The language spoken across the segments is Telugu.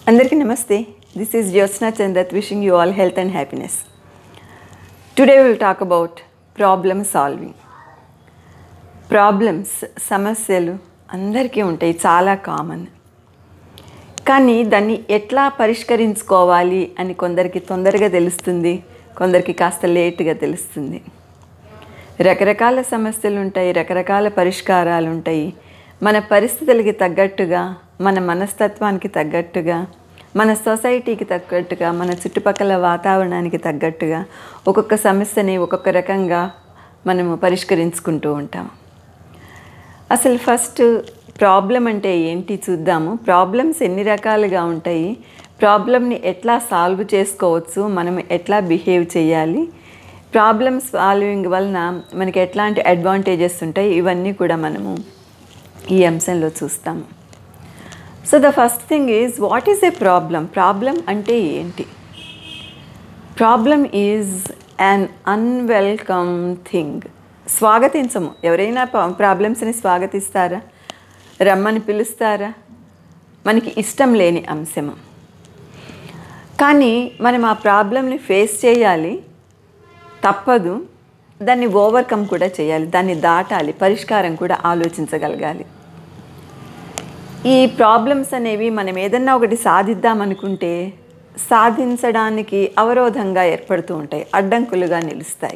అందరికీ నమస్తే this is Jyotsna Chandat wishing you all health and happiness today will talk about problem solving problems సమస్యలు అందరికీ ఉంటాయి చాలా కామన్ కానీ దాన్ని ఎట్లా పరిష్కరించుకోవాలి అని కొందరికి తొందరగా తెలుస్తుంది కొందరికి కాస్త లేటుగా తెలుస్తుంది రకరకాల సమస్యలు ఉంటాయి రకరకాల పరిష్కారాలు ఉంటాయి మన పరిస్థితులకి తగ్గట్టుగా మన మనస్తత్వానికి తగ్గట్టుగా మన సొసైటీకి తగ్గట్టుగా మన చుట్టుపక్కల వాతావరణానికి తగ్గట్టుగా ఒక్కొక్క సమస్యని ఒక్కొక్క రకంగా మనము పరిష్కరించుకుంటూ ఉంటాం అసలు ఫస్ట్ ప్రాబ్లం అంటే ఏంటి చూద్దాము ప్రాబ్లమ్స్ ఎన్ని రకాలుగా ఉంటాయి ప్రాబ్లమ్ని ఎట్లా సాల్వ్ చేసుకోవచ్చు మనం ఎట్లా బిహేవ్ చేయాలి ప్రాబ్లమ్ సాల్వింగ్ వలన మనకి ఎట్లాంటి అడ్వాంటేజెస్ ఉంటాయి ఇవన్నీ కూడా మనము ఈ అంశంలో చూస్తాము so the first thing is what is a problem problem అంటే ఏంటి problem is un unwelcome thing స్వాగతించము ఎవరైనా ప్రాబ్లమ్స్ని స్వాగతిస్తారా రమ్మని పిలుస్తారా మనకి ఇష్టం లేని అంశము కానీ మనం ఆ ప్రాబ్లమ్ని ఫేస్ చేయాలి తప్పదు దాన్ని ఓవర్కమ్ కూడా చేయాలి దాన్ని దాటాలి పరిష్కారం కూడా ఆలోచించగలగాలి ఈ ప్రాబ్లమ్స్ అనేవి మనం ఏదన్నా ఒకటి సాధిద్దామనుకుంటే సాధించడానికి అవరోధంగా ఏర్పడుతూ ఉంటాయి అడ్డంకులుగా నిలుస్తాయి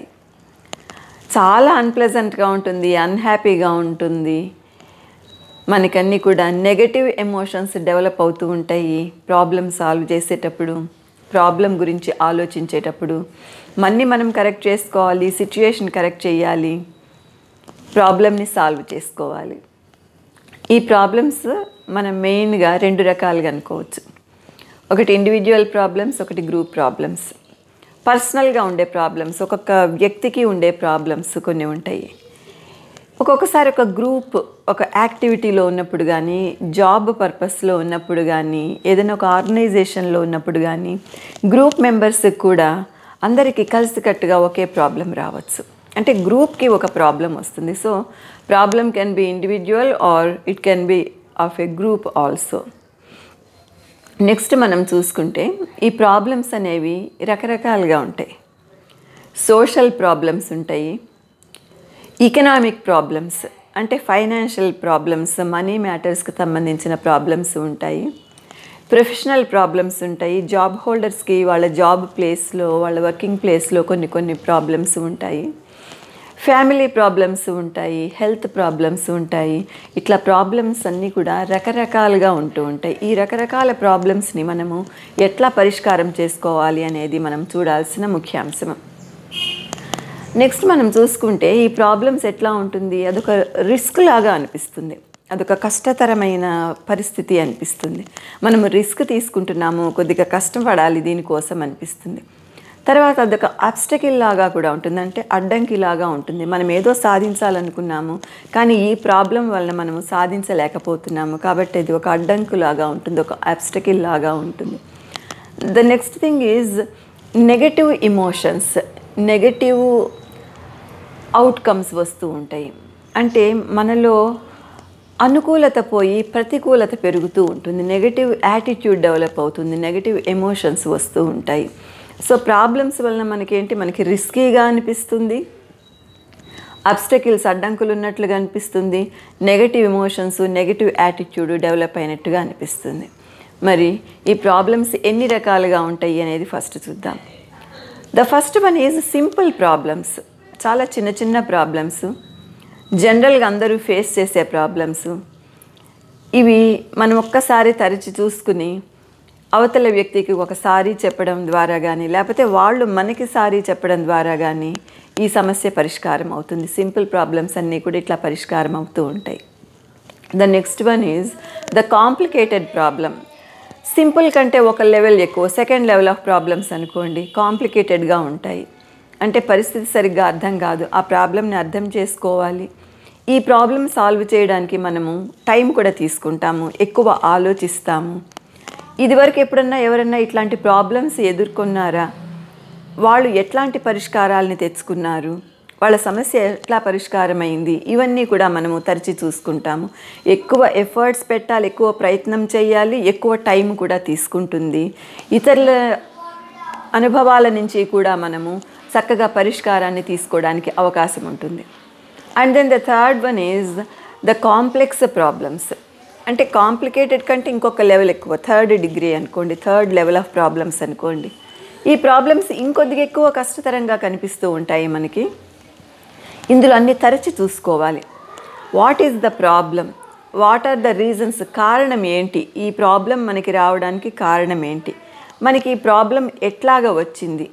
చాలా అన్ప్లెజెంట్గా ఉంటుంది అన్హ్యాపీగా ఉంటుంది మనకన్నీ కూడా నెగటివ్ ఎమోషన్స్ డెవలప్ అవుతూ ఉంటాయి ప్రాబ్లమ్ సాల్వ్ చేసేటప్పుడు ప్రాబ్లం గురించి ఆలోచించేటప్పుడు మన్ని మనం కరెక్ట్ చేసుకోవాలి సిచ్యుయేషన్ కరెక్ట్ చేయాలి ప్రాబ్లమ్ని సాల్వ్ చేసుకోవాలి ఈ ప్రాబ్లమ్స్ మనం మెయిన్గా రెండు రకాలుగా అనుకోవచ్చు ఒకటి ఇండివిజువల్ ప్రాబ్లమ్స్ ఒకటి గ్రూప్ ప్రాబ్లమ్స్ పర్సనల్గా ఉండే ప్రాబ్లమ్స్ ఒక్కొక్క వ్యక్తికి ఉండే ప్రాబ్లమ్స్ కొన్ని ఉంటాయి ఒక్కొక్కసారి ఒక గ్రూప్ ఒక యాక్టివిటీలో ఉన్నప్పుడు కానీ జాబ్ పర్పస్లో ఉన్నప్పుడు కానీ ఏదైనా ఒక ఆర్గనైజేషన్లో ఉన్నప్పుడు కానీ గ్రూప్ మెంబర్స్కి కూడా అందరికీ కలిసికట్టుగా ఒకే ప్రాబ్లం రావచ్చు అంటే గ్రూప్కి ఒక ప్రాబ్లం వస్తుంది so problem can be individual or it can be of a group also next మనం చూసుకుంటే ఈ ప్రాబ్లమ్స్ అనేవి రకరకాలుగా ఉంటాయి సోషల్ ప్రాబ్లమ్స్ ఉంటాయి ఇకనామిక్ ప్రాబ్లమ్స్ అంటే ఫైనాన్షియల్ ప్రాబ్లమ్స్ మనీ మ్యాటర్స్కి సంబంధించిన ప్రాబ్లమ్స్ ఉంటాయి ప్రొఫెషనల్ ప్రాబ్లమ్స్ ఉంటాయి జాబ్ హోల్డర్స్కి వాళ్ళ జాబ్ ప్లేస్లో వాళ్ళ వర్కింగ్ ప్లేస్లో కొన్ని కొన్ని ప్రాబ్లమ్స్ ఉంటాయి ఫ్యామిలీ ప్రాబ్లమ్స్ ఉంటాయి హెల్త్ ప్రాబ్లమ్స్ ఉంటాయి ఇట్లా ప్రాబ్లమ్స్ అన్నీ కూడా రకరకాలుగా ఉంటూ ఉంటాయి ఈ రకరకాల ప్రాబ్లమ్స్ని మనము ఎట్లా పరిష్కారం చేసుకోవాలి అనేది మనం చూడాల్సిన ముఖ్యాంశం నెక్స్ట్ మనం చూసుకుంటే ఈ ప్రాబ్లమ్స్ ఎట్లా ఉంటుంది అదొక రిస్క్ లాగా అనిపిస్తుంది అదొక కష్టతరమైన పరిస్థితి అనిపిస్తుంది మనం రిస్క్ తీసుకుంటున్నాము కొద్దిగా కష్టపడాలి దీనికోసం అనిపిస్తుంది తర్వాత అదొక అబ్స్టకిల్ లాగా కూడా ఉంటుంది అంటే అడ్డంకి లాగా ఉంటుంది మనం ఏదో సాధించాలనుకున్నాము కానీ ఈ ప్రాబ్లం వలన మనము సాధించలేకపోతున్నాము కాబట్టి ఇది ఒక అడ్డంకు లాగా ఉంటుంది ఒక అబ్స్టకిల్ లాగా ఉంటుంది the next thing is negative emotions negative outcomes వస్తూ ఉంటాయి అంటే మనలో అనుకూలత పోయి ప్రతికూలత పెరుగుతూ ఉంటుంది నెగటివ్ యాటిట్యూడ్ డెవలప్ అవుతుంది నెగటివ్ ఎమోషన్స్ వస్తూ ఉంటాయి సో ప్రాబ్లమ్స్ వలన మనకేంటి మనకి రిస్కీగా అనిపిస్తుంది అబ్స్టకిల్స్ అడ్డంకులు ఉన్నట్లుగా అనిపిస్తుంది negative emotions negative attitude develop అయినట్టుగా అనిపిస్తుంది మరి ఈ ప్రాబ్లమ్స్ ఎన్ని రకాలుగా ఉంటాయి అనేది ఫస్ట్ చూద్దాం the first one is simple problems చాలా చిన్న చిన్న ప్రాబ్లమ్స్ జనరల్గా అందరూ ఫేస్ చేసే ప్రాబ్లమ్స్ ఇవి మనం ఒక్కసారి తరచి చూసుకుని అవతల వ్యక్తికి ఒకసారి చెప్పడం ద్వారా కానీ లేకపోతే వాళ్ళు మనకి సారి చెప్పడం ద్వారా కానీ ఈ సమస్య పరిష్కారం అవుతుంది సింపుల్ ప్రాబ్లమ్స్ అన్నీ కూడా ఇట్లా పరిష్కారం అవుతూ ఉంటాయి the next one is the complicated problem simple కంటే ఒక లెవెల్ ఎక్కువ సెకండ్ లెవెల్ ఆఫ్ ప్రాబ్లమ్స్ అనుకోండి కాంప్లికేటెడ్గా ఉంటాయి అంటే పరిస్థితి సరిగ్గా అర్థం కాదు ఆ ప్రాబ్లమ్ని అర్థం చేసుకోవాలి ఈ ప్రాబ్లం సాల్వ్ చేయడానికి మనము టైం కూడా తీసుకుంటాము ఎక్కువ ఆలోచిస్తాము ఇదివరకు ఎప్పుడన్నా ఎవరన్నా ఇట్లాంటి ప్రాబ్లమ్స్ ఎదుర్కొన్నారా వాళ్ళు ఎట్లాంటి పరిష్కారాలని తెచ్చుకున్నారు వాళ్ళ సమస్య ఎట్లా పరిష్కారమైంది ఇవన్నీ కూడా మనము తరచి చూసుకుంటాము ఎక్కువ ఎఫర్ట్స్ పెట్టాలి ఎక్కువ ప్రయత్నం చేయాలి ఎక్కువ టైం కూడా తీసుకుంటుంది ఇతరుల అనుభవాల నుంచి కూడా మనము చక్కగా పరిష్కారాన్ని తీసుకోవడానికి అవకాశం ఉంటుంది and then the third one is the complex problems అంటే కాంప్లికేటెడ్ కంటే ఇంకొక లెవెల్ ఎక్కువ థర్డ్ డిగ్రీ అనుకోండి థర్డ్ లెవెల్ ఆఫ్ ప్రాబ్లమ్స్ అనుకోండి ఈ ప్రాబ్లమ్స్ ఇంకొద్దిగా ఎక్కువ కష్టతరంగా కనిపిస్తూ ఉంటాయి మనకి ఇందులో అన్ని తరచి చూసుకోవాలి what is the problem what are the reasons కారణం ఏంటి ఈ ప్రాబ్లం మనకి రావడానికి కారణం ఏంటి మనకి ఈ ప్రాబ్లం ఎట్లాగా వచ్చింది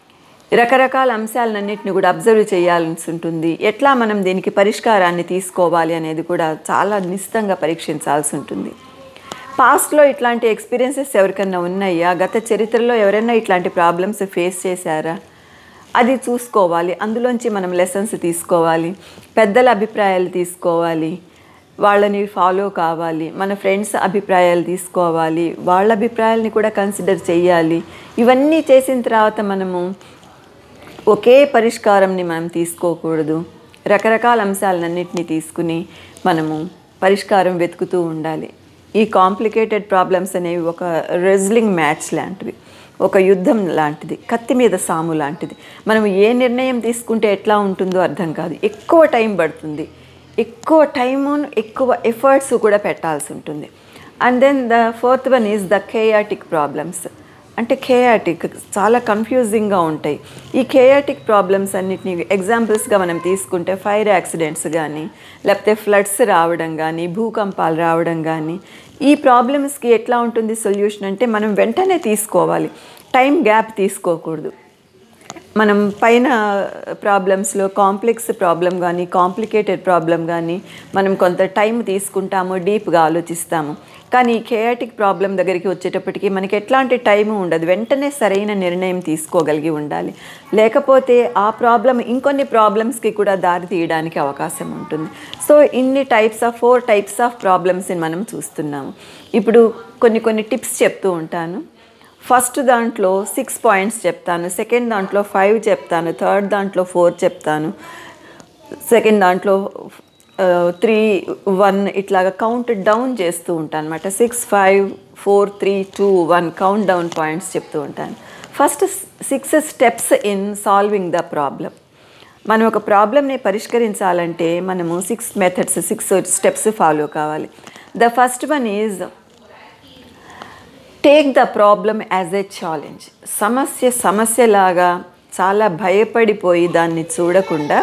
రకరకాల అంశాలన్నింటిని కూడా అబ్జర్వ్ చేయాల్సి ఉంటుంది ఎట్లా మనం దీనికి పరిష్కారాన్ని తీసుకోవాలి అనేది కూడా చాలా నిశ్చితంగా పరీక్షించాల్సి ఉంటుంది పాస్ట్లో ఇట్లాంటి ఎక్స్పీరియన్సెస్ ఎవరికన్నా ఉన్నాయా గత చరిత్రలో ఎవరైనా ఇట్లాంటి ప్రాబ్లమ్స్ ఫేస్ చేశారా అది చూసుకోవాలి అందులోంచి మనం లెసన్స్ తీసుకోవాలి పెద్దల అభిప్రాయాలు తీసుకోవాలి వాళ్ళని ఫాలో కావాలి మన ఫ్రెండ్స్ అభిప్రాయాలు తీసుకోవాలి వాళ్ళ అభిప్రాయాలని కూడా కన్సిడర్ చేయాలి ఇవన్నీ చేసిన తర్వాత మనము ఒకే పరిష్కారంని మనం తీసుకోకూడదు రకరకాల అంశాలన్నింటినీ తీసుకుని మనము పరిష్కారం వెతుకుతూ ఉండాలి ఈ కాంప్లికేటెడ్ ప్రాబ్లమ్స్ అనేవి ఒక రెజ్లింగ్ మ్యాచ్ లాంటివి ఒక యుద్ధం లాంటిది కత్తి మీద సాము లాంటిది మనం ఏ నిర్ణయం తీసుకుంటే ఎట్లా ఉంటుందో అర్థం కాదు ఎక్కువ టైం పడుతుంది ఎక్కువ టైము ఎక్కువ ఎఫర్ట్స్ కూడా పెట్టాల్సి ఉంటుంది and then the fourth one is the chaotic problems అంటే కేయాటిక్ చాలా కన్ఫ్యూజింగ్గా ఉంటాయి ఈ కేయాటిక్ ప్రాబ్లమ్స్ అన్నిటిని ఎగ్జాంపుల్స్గా మనం తీసుకుంటే ఫైర్ యాక్సిడెంట్స్ కానీ లేకపోతే ఫ్లడ్స్ రావడం కానీ భూకంపాలు రావడం కానీ ఈ ప్రాబ్లమ్స్కి ఎట్లా ఉంటుంది సొల్యూషన్ అంటే మనం వెంటనే తీసుకోవాలి టైం గ్యాప్ తీసుకోకూడదు మనం పైన ప్రాబ్లమ్స్లో కాంప్లెక్స్ ప్రాబ్లం కానీ కాంప్లికేటెడ్ ప్రాబ్లం కానీ మనం కొంత టైం తీసుకుంటాము డీప్గా ఆలోచిస్తాము కానీ ఈ కేయాటిక్ ప్రాబ్లం దగ్గరికి వచ్చేటప్పటికి మనకి ఎట్లాంటి టైం ఉండదు వెంటనే సరైన నిర్ణయం తీసుకోగలిగి ఉండాలి లేకపోతే ఆ ప్రాబ్లం ఇంకొన్ని ప్రాబ్లమ్స్కి కూడా దారి తీయడానికి అవకాశం ఉంటుంది సో ఇన్ని types of four types of ప్రాబ్లమ్స్ని మనం చూస్తున్నాము ఇప్పుడు కొన్ని కొన్ని టిప్స్ చెప్తూ ఉంటాను ఫస్ట్ దాంట్లో సిక్స్ పాయింట్స్ చెప్తాను సెకండ్ దాంట్లో ఫైవ్ చెప్తాను థర్డ్ దాంట్లో ఫోర్ చెప్తాను సెకండ్ దాంట్లో త్రీ వన్ ఇట్లాగా కౌంట్ డౌన్ చేస్తూ ఉంటాను అనమాట six five four three two one count down points చెప్తూ ఉంటాను first six steps in solving the problem మనం ఒక ప్రాబ్లమ్ని పరిష్కరించాలంటే మనము six methods six steps follow కావాలి the first one is take the problem as a challenge సమస్య సమస్యలాగా చాలా భయపడిపోయి దాన్ని చూడకుండా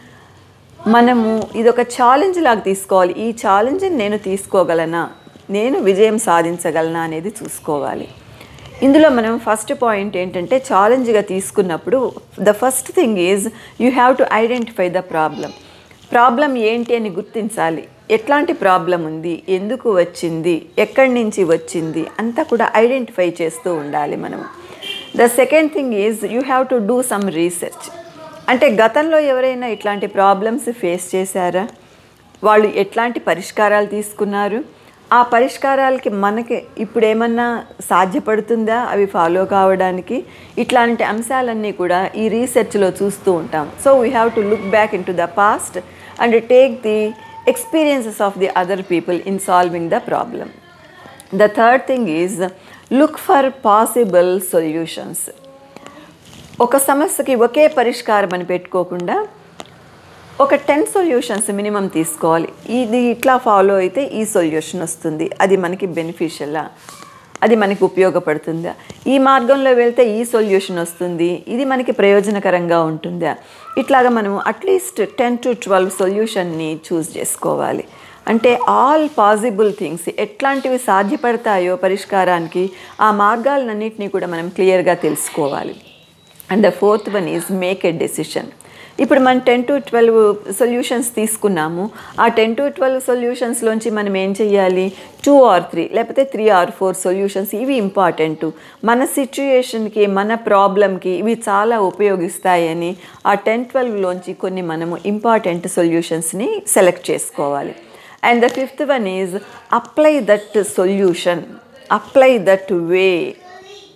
మనము ఇది ఒక ఛాలెంజ్ లాగా తీసుకోవాలి ఈ ఛాలెంజ్ని నేను తీసుకోగలనా నేను విజయం సాధించగలనా అనేది చూసుకోవాలి ఇందులో మనం ఫస్ట్ పాయింట్ ఏంటంటే ఛాలెంజ్గా తీసుకున్నప్పుడు the first thing is you have to identify the problem problem ఏంటి అని గుర్తించాలి ఎట్లాంటి ప్రాబ్లం ఉంది ఎందుకు వచ్చింది ఎక్కడి నుంచి వచ్చింది అంతా కూడా ఐడెంటిఫై చేస్తూ ఉండాలి మనం the second thing is you have to do some research అంటే గతంలో ఎవరైనా ఇట్లాంటి ప్రాబ్లమ్స్ ఫేస్ చేశారా వాళ్ళు ఎట్లాంటి పరిష్కారాలు తీసుకున్నారు ఆ పరిష్కారాలకి మనకి ఇప్పుడు ఏమన్నా సాధ్యపడుతుందా అవి ఫాలో కావడానికి ఇట్లాంటి అంశాలన్నీ కూడా ఈ రీసెర్చ్లో చూస్తూ ఉంటాం so we have to look back in to the past and take the experiences of the other people in solving the problem the third thing is look for possible solutions ఒక సమస్యకి ఒకే పరిష్కారం అని పెట్టుకోకుండా ఒక టెన్ సొల్యూషన్స్ మినిమం తీసుకోవాలి ఇది ఇట్లా ఫాలో అయితే ఈ సొల్యూషన్ వస్తుంది అది మనకి బెనిఫిషియలా అది మనకి ఉపయోగపడుతుందా ఈ మార్గంలో వెళ్తే ఈ సొల్యూషన్ వస్తుంది ఇది మనకి ప్రయోజనకరంగా ఉంటుందా ఇట్లాగా మనం అట్లీస్ట్ టెన్ టు ట్వెల్వ్ సొల్యూషన్ని చూస్ చేసుకోవాలి అంటే ఆల్ పాసిబుల్ థింగ్స్ ఎట్లాంటివి సాధ్యపడతాయో పరిష్కారానికి ఆ మార్గాలన్నింటినీ కూడా మనం క్లియర్గా తెలుసుకోవాలి and the fourth one is make a decision ఇప్పుడు మనం టెన్ టు ట్వెల్వ్ సొల్యూషన్స్ తీసుకున్నాము ఆ టెన్ టు ట్వెల్వ్ సొల్యూషన్స్లోంచి మనం ఏం చేయాలి టూ ఆర్ త్రీ లేకపోతే త్రీ ఆర్ ఫోర్ సొల్యూషన్స్ ఇవి ఇంపార్టెంట్ మన సిచ్యుయేషన్కి మన ప్రాబ్లంకి ఇవి చాలా ఉపయోగిస్తాయని ఆ టెన్ ట్వెల్వ్లోంచి కొన్ని మనము ఇంపార్టెంట్ సొల్యూషన్స్ని సెలెక్ట్ చేసుకోవాలి and the fifth one is apply that solution apply that way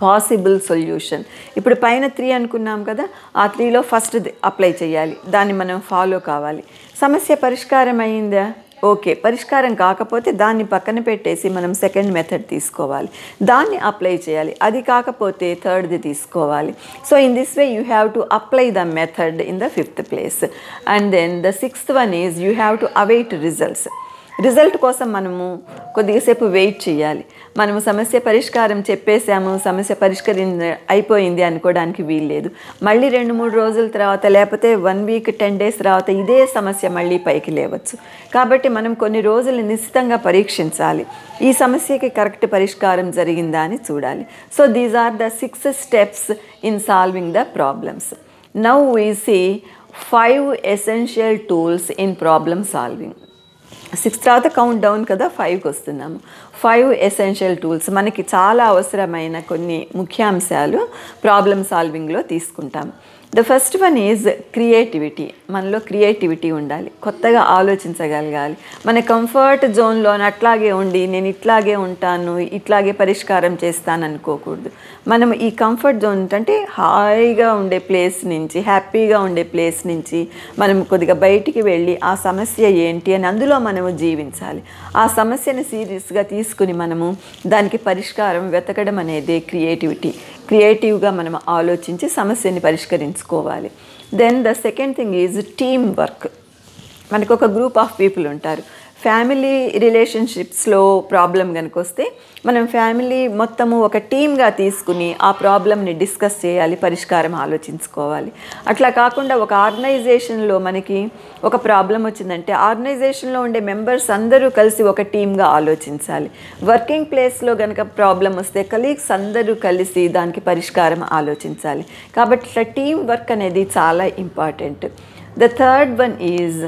possible solution ఇప్పుడు పైన త్రీ అనుకున్నాం కదా ఆ త్రీలో ఫస్ట్ అప్లై చేయాలి దాన్ని మనం ఫాలో కావాలి సమస్య పరిష్కారం అయిందా ఓకే పరిష్కారం కాకపోతే దాన్ని పక్కన పెట్టేసి మనం సెకండ్ మెథడ్ తీసుకోవాలి దాన్ని అప్లై చేయాలి అది కాకపోతే థర్డ్ది తీసుకోవాలి so in this way you have to apply the method in the fifth place and then the sixth one is you have to await results result కోసం మనము కొద్దిసేపు వెయిట్ చేయాలి మనము సమస్య పరిష్కారం చెప్పేసాము సమస్య పరిష్కరి అయిపోయింది అనుకోవడానికి వీల్లేదు మళ్ళీ రెండు మూడు రోజుల తర్వాత లేకపోతే వన్ వీక్ టెన్ డేస్ తర్వాత ఇదే సమస్య మళ్ళీ పైకి లేవచ్చు కాబట్టి మనం కొన్ని రోజులు నిశ్చితంగా పరీక్షించాలి ఈ సమస్యకి కరెక్ట్ పరిష్కారం జరిగిందా అని చూడాలి so these are the six steps in solving the problems now we see five essential tools in problem solving six తర్వాత కౌంట్ డౌన్ కదా ఫైవ్కి వస్తున్నాము ఫైవ్ ఎసెన్షియల్ టూల్స్ మనకి చాలా అవసరమైన కొన్ని ముఖ్యాంశాలు ప్రాబ్లమ్ సాల్వింగ్లో తీసుకుంటాం the first one is creativity మనలో క్రియేటివిటీ ఉండాలి కొత్తగా ఆలోచించగలగాలి మన కంఫర్ట్ జోన్లో అట్లాగే ఉండి నేను ఇట్లాగే ఉంటాను ఇట్లాగే పరిష్కారం చేస్తాను అనుకోకూడదు మనం ఈ కంఫర్ట్ జోన్ అంటే హాయిగా ఉండే ప్లేస్ నుంచి హ్యాపీగా ఉండే ప్లేస్ నుంచి మనం కొద్దిగా బయటికి వెళ్ళి ఆ సమస్య ఏంటి అని అందులో మనము జీవించాలి ఆ సమస్యను సీరియస్గా తీసుకుని మనము దానికి పరిష్కారం వెతకడం అనేది క్రియేటివిటీ క్రియేటివ్గా మనం ఆలోచించి సమస్యని పరిష్కరించుకోవాలి then the second thing is team work మనకు ఒక గ్రూప్ ఆఫ్ పీపుల్ ఉంటారు ఫ్యామిలీ రిలేషన్షిప్స్లో ప్రాబ్లం కనుక వస్తే మనం ఫ్యామిలీ మొత్తము ఒక టీమ్గా తీసుకుని ఆ ప్రాబ్లమ్ని డిస్కస్ చేయాలి పరిష్కారం ఆలోచించుకోవాలి అట్లా కాకుండా ఒక ఆర్గనైజేషన్లో మనకి ఒక ప్రాబ్లం వచ్చిందంటే ఆర్గనైజేషన్లో ఉండే మెంబర్స్ అందరూ కలిసి ఒక టీమ్గా ఆలోచించాలి వర్కింగ్ ప్లేస్లో కనుక ప్రాబ్లం వస్తే కలీగ్స్ అందరూ కలిసి దానికి పరిష్కారం ఆలోచించాలి కాబట్టి ఇట్లా టీం వర్క్ అనేది చాలా important the third one is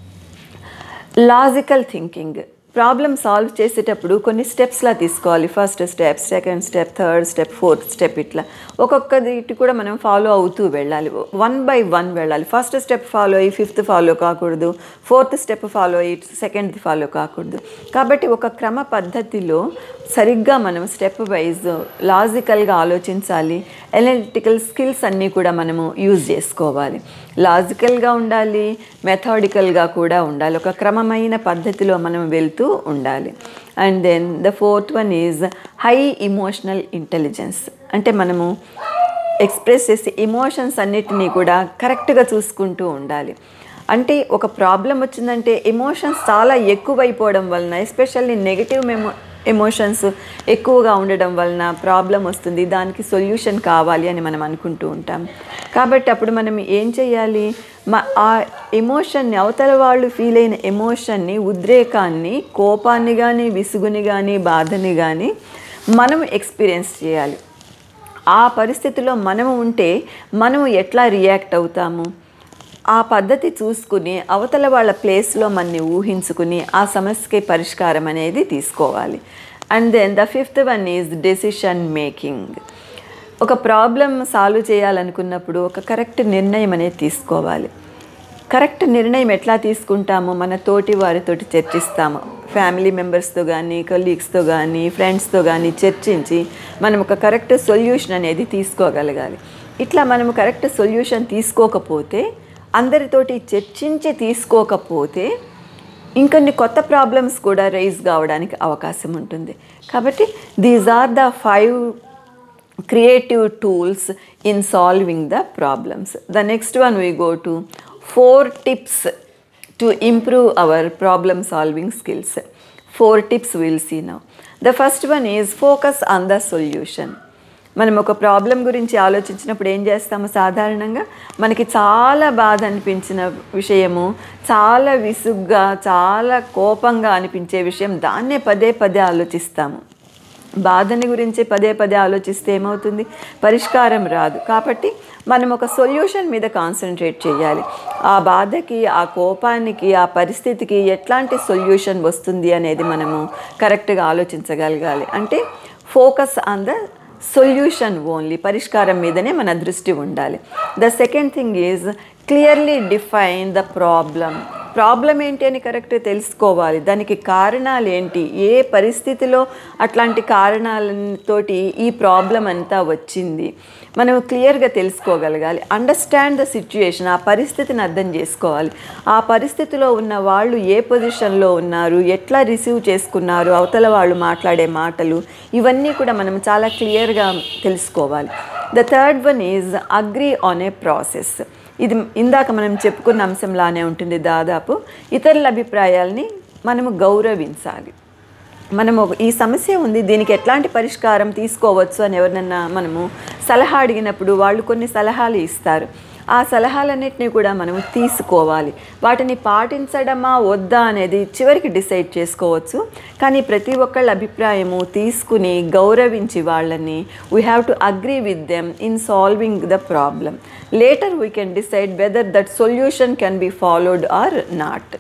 logical thinking problem solve చేసేటప్పుడు కొన్ని స్టెప్స్లా తీసుకోవాలి first step second step third step fourth step ఇట్లా ఒక్కొక్కటి కూడా మనం ఫాలో అవుతూ వెళ్ళాలి వన్ బై వన్ వెళ్ళాలి ఫస్ట్ స్టెప్ ఫాలో అయ్యి ఫిఫ్త్ ఫాలో కాకూడదు ఫోర్త్ స్టెప్ ఫాలో అయ్యి సెకండ్ ఫాలో కాకూడదు కాబట్టి ఒక క్రమ పద్ధతిలో సరిగ్గా మనం స్టెప్ వైజ్ లాజికల్గా ఆలోచించాలి ఎనలిటికల్ స్కిల్స్ అన్నీ కూడా మనము యూజ్ చేసుకోవాలి లాజికల్గా ఉండాలి మెథాడికల్గా కూడా ఉండాలి ఒక క్రమమైన పద్ధతిలో మనం వెళ్తూ ఉండాలి and then the fourth one is high emotional intelligence అంటే మనము ఎక్స్ప్రెస్ చేసే ఎమోషన్స్ అన్నిటినీ కూడా కరెక్ట్గా చూసుకుంటూ ఉండాలి అంటే ఒక ప్రాబ్లం వచ్చిందంటే ఎమోషన్స్ చాలా ఎక్కువైపోవడం వలన ఎస్పెషల్లీ నెగిటివ్ మెమో ఎమోషన్స్ ఎక్కువగా ఉండడం వలన ప్రాబ్లం వస్తుంది దానికి సొల్యూషన్ కావాలి అని మనం అనుకుంటూ ఉంటాం కాబట్టి అప్పుడు మనం ఏం చేయాలి మా ఆ ఎమోషన్ని అవతల వాళ్ళు ఫీల్ అయిన ఎమోషన్ని ఉద్రేకాన్ని కోపాన్ని కానీ విసుగుని కానీ బాధని కానీ మనం ఎక్స్పీరియన్స్ చేయాలి ఆ పరిస్థితిలో మనము ఉంటే మనము ఎట్లా రియాక్ట్ అవుతాము ఆ పద్ధతి చూసుకుని అవతల వాళ్ళ ప్లేస్లో మనని ఊహించుకుని ఆ సమస్యకి పరిష్కారం అనేది తీసుకోవాలి and then the fifth one is decision making ఒక ప్రాబ్లం సాల్వ్ చేయాలనుకున్నప్పుడు ఒక కరెక్ట్ నిర్ణయం అనేది తీసుకోవాలి కరెక్ట్ నిర్ణయం ఎట్లా తీసుకుంటామో మన తోటి వారితోటి చర్చిస్తాము ఫ్యామిలీ మెంబర్స్తో కానీ కొలీగ్స్తో కానీ ఫ్రెండ్స్తో కానీ చర్చించి మనం ఒక కరెక్ట్ సొల్యూషన్ అనేది తీసుకోగలగాలి ఇట్లా మనము కరెక్ట్ సొల్యూషన్ తీసుకోకపోతే అందరితోటి చర్చించి తీసుకోకపోతే ఇంకొన్ని కొత్త ప్రాబ్లమ్స్ కూడా రైజ్ కావడానికి అవకాశం ఉంటుంది కాబట్టి these are the five creative tools in solving the problems the next one we go to four tips to improve our problem solving skills four tips will see now the first one is focus on the solution మనం ఒక ప్రాబ్లం గురించి ఆలోచించినప్పుడు ఏం చేస్తాము సాధారణంగా మనకి చాలా బాధ అనిపించిన విషయము చాలా విసుగ్గా చాలా కోపంగా అనిపించే విషయం దాన్నే పదే పదే ఆలోచిస్తాము బాధని గురించి పదే పదే ఆలోచిస్తే ఏమవుతుంది పరిష్కారం రాదు కాబట్టి మనం ఒక సొల్యూషన్ మీద కాన్సన్ట్రేట్ చేయాలి ఆ బాధకి ఆ కోపానికి ఆ పరిస్థితికి ఎట్లాంటి సొల్యూషన్ వస్తుంది అనేది మనము కరెక్ట్గా ఆలోచించగలగాలి అంటే focus on the solution only పరిష్కారం మీదనే మన దృష్టి ఉండాలి the second thing is clearly define the problem problem ఏంటి అని కరెక్ట్ తెలుసుకోవాలి దానికి కారణాలు ఏంటి ఏ పరిస్థితిలో అట్లాంటి కారణాలతోటి ఈ ప్రాబ్లం అంతా వచ్చింది మనం క్లియర్గా తెలుసుకోగలగాలి అండర్స్టాండ్ ద సిచ్యుయేషన్ ఆ పరిస్థితిని అర్థం చేసుకోవాలి ఆ పరిస్థితిలో ఉన్న వాళ్ళు ఏ పొజిషన్లో ఉన్నారు ఎట్లా రిసీవ్ చేసుకున్నారు అవతల వాళ్ళు మాట్లాడే మాటలు ఇవన్నీ కూడా మనం చాలా క్లియర్గా తెలుసుకోవాలి the third one is agree on a process ఇది ఇందాక మనం చెప్పుకున్న అంశంలానే ఉంటుంది దాదాపు ఇతరుల అభిప్రాయాల్ని మనము గౌరవించాలి మనము ఒక- ఈ సమస్య ఉంది దీనికి ఎట్లాంటి పరిష్కారం తీసుకోవచ్చు అని ఎవరినన్నా మనము సలహా అడిగినప్పుడు వాళ్ళు కొన్ని సలహాలు ఇస్తారు ఆ సలహాలన్నింటినీ కూడా మనము తీసుకోవాలి వాటిని పాటించడమా వద్దా అనేది చివరికి డిసైడ్ చేసుకోవచ్చు కానీ ప్రతి ఒక్కళ్ళ అభిప్రాయము తీసుకుని గౌరవించి వాళ్ళని we have to agree with them in solving the problem later we can decide whether that solution can be followed or not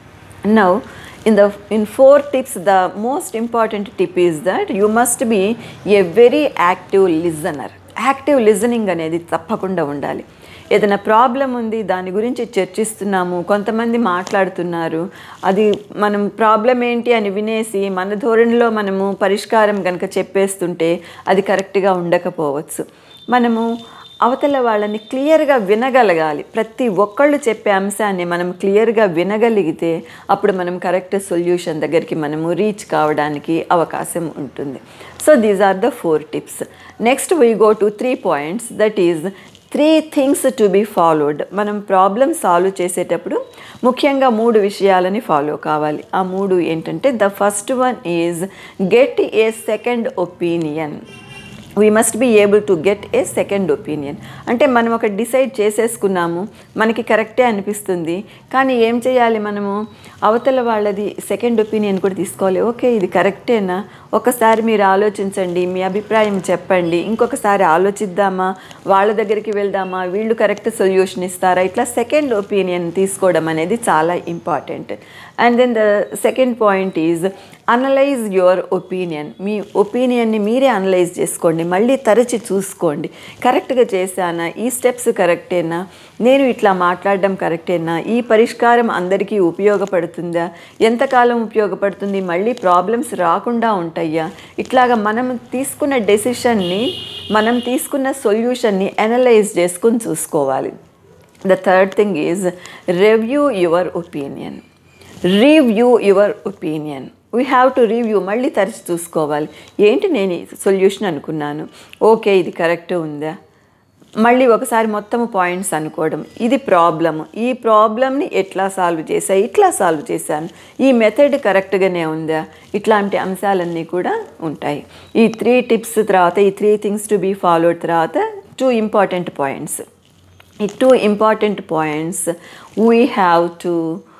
now in the in four tips the most important tip is that you must be a very active listener active listening అనేది తప్పకుండా ఉండాలి ఏదైనా ప్రాబ్లం ఉంది దాని గురించి చర్చిస్తున్నాము కొంతమంది మాట్లాడుతున్నారు అది మనం ప్రాబ్లం ఏంటి అని వినేసి మన ధోరణిలో మనము పరిష్కారం కనుక చెప్పేస్తుంటే అది కరెక్ట్గా ఉండకపోవచ్చు మనము అవతల వాళ్ళని క్లియర్గా వినగలగాలి ప్రతి ఒక్కళ్ళు చెప్పే అంశాన్ని మనం క్లియర్గా వినగలిగితే అప్పుడు మనం కరెక్ట్ సొల్యూషన్ దగ్గరికి మనము రీచ్ కావడానికి అవకాశం ఉంటుంది so these are the four tips next we go to three points that is three things to be followed మనం ప్రాబ్లమ్ సాల్వ్ చేసేటప్పుడు ముఖ్యంగా మూడు విషయాలని ఫాలో కావాలి ఆ మూడు ఏంటంటే the first one is get a second opinion we must be able to get a second opinion అంటే మనం ఒక డిసైడ్ చేసేసుకున్నాము మనకి కరెక్టే అనిపిస్తుంది కానీ ఏం చేయాలి మనము అవతల వాళ్ళది సెకండ్ ఒపీనియన్ కూడా తీసుకోవాలి ఓకే ఇది కరెక్టేనా ఒకసారి మీరు ఆలోచించండి మీ అభిప్రాయం చెప్పండి ఇంకొకసారి ఆలోచిద్దామా వాళ్ళ దగ్గరికి వెళ్దామా వీళ్ళు కరెక్ట్ సొల్యూషన్ ఇస్తారా ఇట్లా సెకండ్ ఒపీనియన్ తీసుకోవడం అనేది చాలా important and then the second point is analyse your opinion మీ ఒపీనియన్ని మీరే అనలైజ్ చేసుకోండి మళ్ళీ తరచి చూసుకోండి కరెక్ట్గా చేశానా ఈ స్టెప్స్ కరెక్టేనా నేను ఇట్లా మాట్లాడడం కరెక్టేనా ఈ పరిష్కారం అందరికీ ఉపయోగపడుతుందా ఎంతకాలం ఉపయోగపడుతుంది మళ్ళీ ప్రాబ్లమ్స్ రాకుండా ఉంటాయా ఇట్లాగా మనం తీసుకున్న డెసిషన్ని మనం తీసుకున్న సొల్యూషన్ని అనలైజ్ చేసుకుని చూసుకోవాలి the third thing is review your opinion review your opinion we have to review మళ్ళీ తరచి చూసుకోవాలి ఏంటి నేను సొల్యూషన్ అనుకున్నాను ఓకే ఇది కరెక్ట్ ఉందా మళ్ళీ ఒకసారి మొత్తం పాయింట్స్ అనుకోవడం ఇది ప్రాబ్లమ్ ఈ ప్రాబ్లమ్ని ఎట్లా సాల్వ్ చేశా ఇట్లా సాల్వ్ చేశాను ఈ మెథడ్ కరెక్ట్గానే ఉందా ఇట్లాంటి అంశాలన్నీ కూడా ఉంటాయి ఈ త్రీ టిప్స్ తర్వాత ఈ three things to be followed తర్వాత టూ ఇంపార్టెంట్ పాయింట్స్ ఈ two important points we have to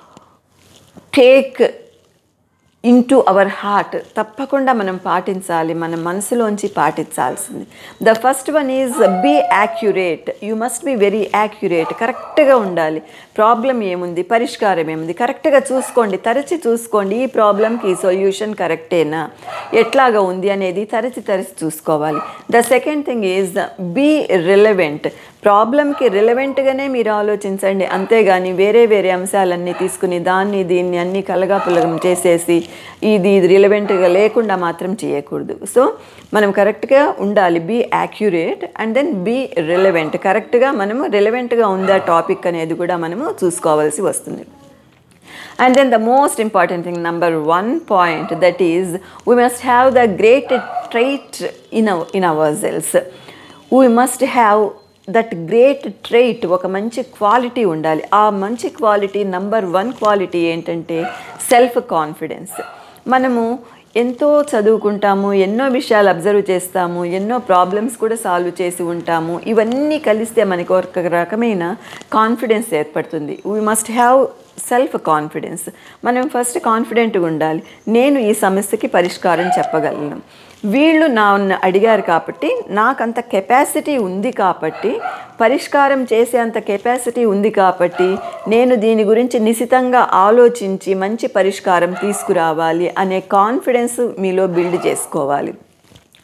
take into our heart తప్పకుండా మనం పాటించాలి మన మనసులోంచి పాటించాల్సింది the first one is be accurate you must be very accurate కరెక్ట్గా ఉండాలి ప్రాబ్లం ఏముంది పరిష్కారం ఏముంది కరెక్ట్గా చూసుకోండి తరచి చూసుకోండి ఈ ప్రాబ్లంకి ఈ సొల్యూషన్ కరెక్టేనా ఎట్లాగా ఉంది అనేది తరచి తరచి చూసుకోవాలి the second thing is be relevant ప్రాబ్లంకి రిలవెంట్గానే మీరు ఆలోచించండి అంతేగాని వేరే వేరే అంశాలన్నీ తీసుకుని దాన్ని దీన్ని అన్ని కలగాపులగం చేసేసి ఇది ఇది రిలవెంట్గా లేకుండా మాత్రం చేయకూడదు సో మనం కరెక్ట్గా ఉండాలి be accurate and then be relevant కరెక్ట్గా మనము రిలవెంట్గా ఉందా టాపిక్ అనేది కూడా మనము చూసుకోవాల్సి వస్తుంది And then the most important thing, number one point, that is we must have the great trait in, our, in ourselves. We must have that great trait ఒక మంచి క్వాలిటీ ఉండాలి ఆ మంచి క్వాలిటీ నంబర్ వన్ క్వాలిటీ ఏంటంటే సెల్ఫ్ కాన్ఫిడెన్స్ మనము ఎంతో చదువుకుంటాము ఎన్నో విషయాలు అబ్జర్వ్ చేస్తాము ఎన్నో ప్రాబ్లమ్స్ కూడా సాల్వ్ చేసి ఉంటాము ఇవన్నీ కలిస్తే మనకు ఒక రకమైన కాన్ఫిడెన్స్ ఏర్పడుతుంది we must have self confidence మనం ఫస్ట్ కాన్ఫిడెంట్గా ఉండాలి నేను ఈ సమస్యకి పరిష్కారం చెప్పగలను వీళ్ళు నా అడిగారు కాబట్టి నాకంత కెపాసిటీ ఉంది కాబట్టి పరిష్కారం చేసే అంత కెపాసిటీ ఉంది కాబట్టి నేను దీని గురించి నిశితంగా ఆలోచించి మంచి పరిష్కారం తీసుకురావాలి అనే కాన్ఫిడెన్స్ మీలో బిల్డ్ చేసుకోవాలి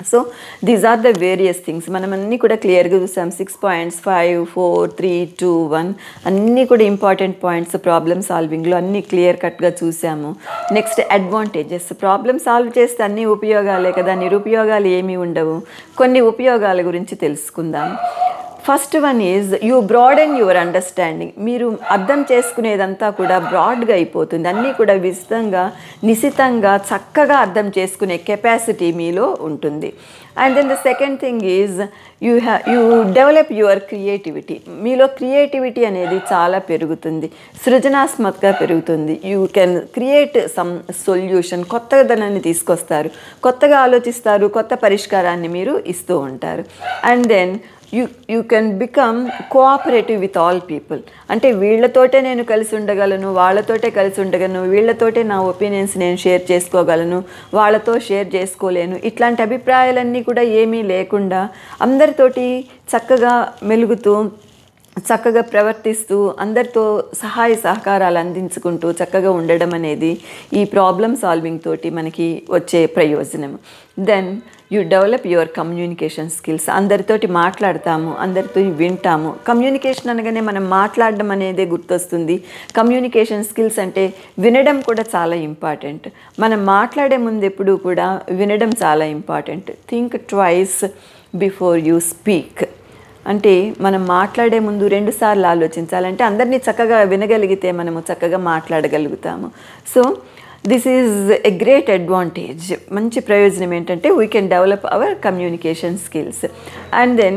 so these are the various things మనం అన్నీ కూడా క్లియర్గా చూసాం six points five four three two one అన్నీ కూడా ఇంపార్టెంట్ పాయింట్స్ ప్రాబ్లమ్ సాల్వింగ్లో అన్నీ క్లియర్ కట్గా చూసాము నెక్స్ట్ అడ్వాంటేజెస్ ప్రాబ్లమ్ సాల్వ్ చేస్తే అన్ని ఉపయోగాలే కదా నిరుపయోగాలు ఏమీ ఉండవు కొన్ని ఉపయోగాల గురించి తెలుసుకుందాం first one is you broaden your understanding మీరు అర్థం చేసుకునేదంతా కూడా బ్రాడ్గా అయిపోతుంది అన్నీ కూడా విస్తృతంగా నిశితంగా చక్కగా అర్థం చేసుకునే కెపాసిటీ మీలో ఉంటుంది and then the second thing is you have you develop your creativity మీలో క్రియేటివిటీ అనేది చాలా పెరుగుతుంది సృజనాత్మకగా పెరుగుతుంది you can create some solution కొత్తదనాన్ని తీసుకొస్తారు కొత్తగా ఆలోచిస్తారు కొత్త పరిష్కారాన్ని మీరు ఇస్తూ ఉంటారు and then you you can become cooperative with all people అంటే వీళ్ళతోటే నేను కలిసి ఉండగలను వాళ్ళతోటే కలిసి ఉండగలను వీళ్ళతోటే నా ఒపీనియన్స్ నేను షేర్ చేసుకోగలను వాళ్ళతో షేర్ చేసుకోలేను ఇట్లాంటి అభిప్రాయాలన్నీ కూడా ఏమీ లేకుండా అందరితోటి చక్కగా మెలుగుతూ చక్కగా ప్రవర్తిస్తూ అందరితో సహాయ సహకారాలు అందించుకుంటూ చక్కగా ఉండడం అనేది ఈ ప్రాబ్లమ్ సాల్వింగ్ తోటి మనకి వచ్చే ప్రయోజనం then you develop your communication skills అందరితోటి మాట్లాడతాము అందరితో వింటాము కమ్యూనికేషన్ అనగానే మనం మాట్లాడడం అనేదే గుర్తొస్తుంది కమ్యూనికేషన్ స్కిల్స్ అంటే వినడం కూడా చాలా ఇంపార్టెంట్ మనం మాట్లాడే ముందు ఎప్పుడూ కూడా వినడం చాలా important think twice before you speak అంటే మనం మాట్లాడే ముందు రెండుసార్లు ఆలోచించాలంటే అందరినీ చక్కగా వినగలిగితే మనము చక్కగా మాట్లాడగలుగుతాము so this is a great advantage మంచి ప్రయోజనం ఏంటంటే we can develop our communication skills and then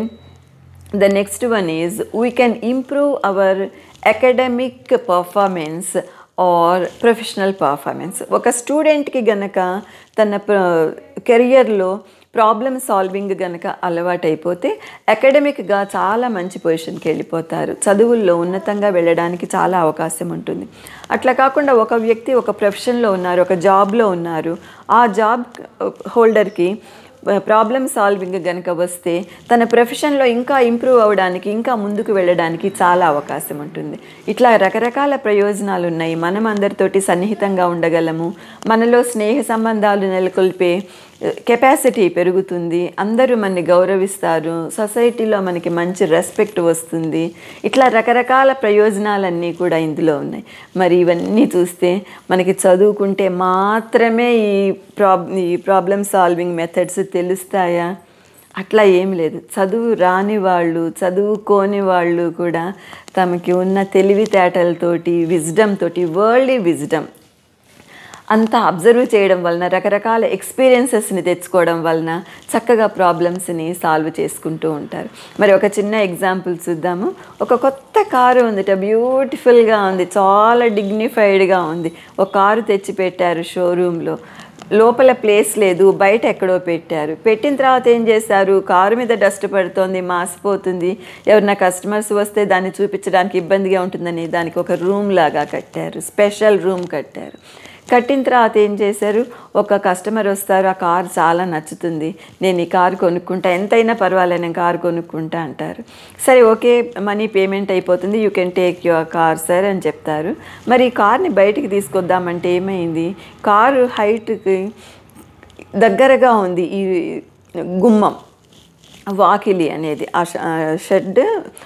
the next one is we can improve our academic performance or professional performance ఒక స్టూడెంట్కి గనక తన కెరియర్లో ప్రాబ్లమ్ సాల్వింగ్ కనుక అలవాటైపోతే అకాడమిక్గా చాలా మంచి పొజిషన్కి వెళ్ళిపోతారు చదువుల్లో ఉన్నతంగా వెళ్ళడానికి చాలా అవకాశం ఉంటుంది అట్లా కాకుండా ఒక వ్యక్తి ఒక ప్రొఫెషన్లో ఉన్నారు ఒక జాబ్లో ఉన్నారు ఆ జాబ్ హోల్డర్కి ప్రాబ్లమ్ సాల్వింగ్ కనుక వస్తే తన ప్రొఫెషన్లో ఇంకా ఇంప్రూవ్ అవ్వడానికి ఇంకా ముందుకు వెళ్ళడానికి చాలా అవకాశం ఉంటుంది ఇట్లా రకరకాల ప్రయోజనాలు ఉన్నాయి మనం అందరితోటి సన్నిహితంగా ఉండగలము మనలో స్నేహ సంబంధాలు నెలకొల్పే కెపాసిటీ పెరుగుతుంది అందరూ మనని గౌరవిస్తారు సొసైటీలో మనకి మంచి రెస్పెక్ట్ వస్తుంది ఇట్లా రకరకాల ప్రయోజనాలన్నీ కూడా ఇందులో ఉన్నాయి మరి ఇవన్నీ చూస్తే మనకి చదువుకుంటే మాత్రమే ఈ ప్రాబ్ ఈ ప్రాబ్లమ్ సాల్వింగ్ మెథడ్స్ తెలుస్తాయా అట్లా ఏం లేదు చదువు రాని వాళ్ళు చదువుకోని వాళ్ళు కూడా తమకి ఉన్న తెలివితేటలతోటి విజ్డమ్ తోటి వరల్డ్ విజ్డమ్ అంతా అబ్జర్వ్ చేయడం వలన రకరకాల ఎక్స్పీరియన్సెస్ని తెచ్చుకోవడం వలన చక్కగా ప్రాబ్లమ్స్ని సాల్వ్ చేసుకుంటూ ఉంటారు మరి ఒక చిన్న ఎగ్జాంపుల్ చూద్దాము ఒక కొత్త కారు ఉందిట బ్యూటిఫుల్గా ఉంది చాలా డిగ్నిఫైడ్గా ఉంది ఒక కారు తెచ్చి పెట్టారు షోరూంలో లోపల ప్లేస్ లేదు బయట ఎక్కడో పెట్టారు పెట్టిన తర్వాత ఏం చేశారు కారు మీద డస్ట్ పడుతోంది మాసిపోతుంది ఎవరైనా కస్టమర్స్ వస్తే దాన్ని చూపించడానికి ఇబ్బందిగా ఉంటుందని దానికి ఒక రూమ్ లాగా కట్టారు స్పెషల్ రూమ్ కట్టారు కట్టిన తర్వాత ఏం చేశారు ఒక కస్టమర్ వస్తారు ఆ కారు చాలా నచ్చుతుంది నేను ఈ కారు కొనుక్కుంటా ఎంతైనా పర్వాలేదు నేను కారు కొనుక్కుంటా అంటారు సరే ఓకే మనీ పేమెంట్ అయిపోతుంది you can take your car sir అని చెప్తారు మరి ఈ కార్ని బయటికి తీసుకొద్దామంటే ఏమైంది కారు హైట్కి దగ్గరగా ఉంది ఈ గుమ్మం వాకిలి అనేది ఆ ష- ఆ షెడ్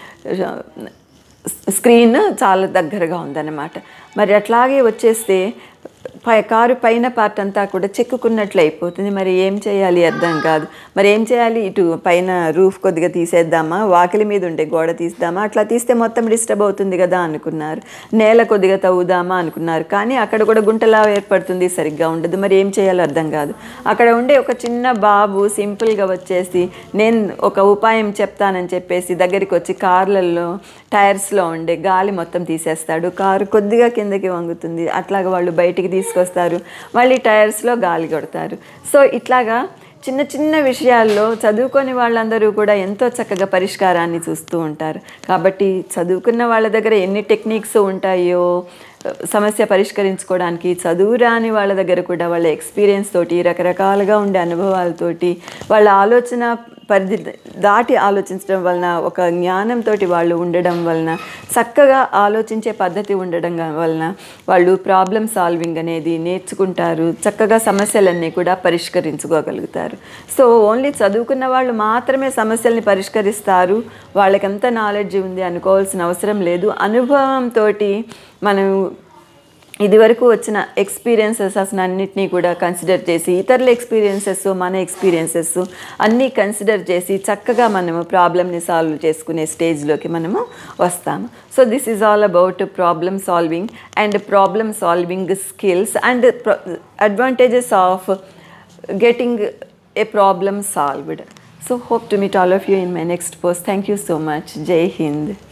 స్క్రీన్ చాలా దగ్గరగా ఉందన్నమాట మరి అట్లాగే వచ్చేస్తే పై కారు పైన పార్ట్ అంతా కూడా చెక్కుకున్నట్లు అయిపోతుంది మరి ఏం చేయాలి అర్థం కాదు మరి ఏం చేయాలి ఇటు పైన రూఫ్ కొద్దిగా తీసేద్దామా వాకిలి మీద ఉండే గోడ తీద్దామా అట్లా తీస్తే మొత్తం డిస్టర్బ్ అవుతుంది కదా అనుకున్నారు నేల కొద్దిగా తవ్వుదామా అనుకున్నారు కానీ అక్కడ కూడా గుంటలా ఏర్పడుతుంది సరిగ్గా ఉండదు మరి ఏం చేయాలో అర్థం కాదు అక్కడ ఉండే ఒక చిన్న బాబు సింపుల్గా వచ్చేసి నేను ఒక ఉపాయం చెప్తానని చెప్పేసి దగ్గరికి వచ్చి కార్లలో టైర్స్లో ఉండే గాలి మొత్తం తీసేస్తాడు కారు కొద్దిగా కిందకి వంగుతుంది అట్లాగా వాళ్ళు బయటికి తీసుకొస్తారు మళ్ళీ టైర్స్లో గాలి కొడతారు సో ఇట్లాగా చిన్న చిన్న విషయాల్లో చదువుకొని వాళ్ళందరూ కూడా ఎంతో చక్కగా పరిష్కారాన్ని చూస్తూ ఉంటారు కాబట్టి చదువుకున్న వాళ్ళ దగ్గర ఎన్ని టెక్నిక్స్ ఉంటాయో సమస్య పరిష్కరించుకోవడానికి చదువు రాని వాళ్ళ దగ్గర కూడా వాళ్ళ ఎక్స్పీరియన్స్ తోటి రకరకాలుగా ఉండే అనుభవాలతోటి వాళ్ళ ఆలోచన పరిధి దాటి ఆలోచించడం వలన ఒక జ్ఞానంతో వాళ్ళు ఉండడం వలన చక్కగా ఆలోచించే పద్ధతి ఉండడం వలన వాళ్ళు ప్రాబ్లమ్ సాల్వింగ్ అనేది నేర్చుకుంటారు చక్కగా సమస్యలన్నీ కూడా పరిష్కరించుకోగలుగుతారు సో ఓన్లీ చదువుకున్న వాళ్ళు మాత్రమే సమస్యల్ని పరిష్కరిస్తారు వాళ్ళకి ఎంత నాలెడ్జ్ ఉంది అనుకోవాల్సిన అవసరం లేదు అనుభవంతో మనం ఇదివరకు వచ్చిన ఎక్స్పీరియన్సెస్ అసలు అన్నిటినీ కూడా కన్సిడర్ చేసి ఇతరుల ఎక్స్పీరియన్సెస్ మన ఎక్స్పీరియన్సెస్ అన్నీ కన్సిడర్ చేసి చక్కగా మనము ప్రాబ్లమ్ని సాల్వ్ చేసుకునే స్టేజ్లోకి మనము వస్తాము so this is all about problem solving and problem solving skills and advantages of getting a problem solved so hope to meet all of you in my next post thank you so much Jai Hind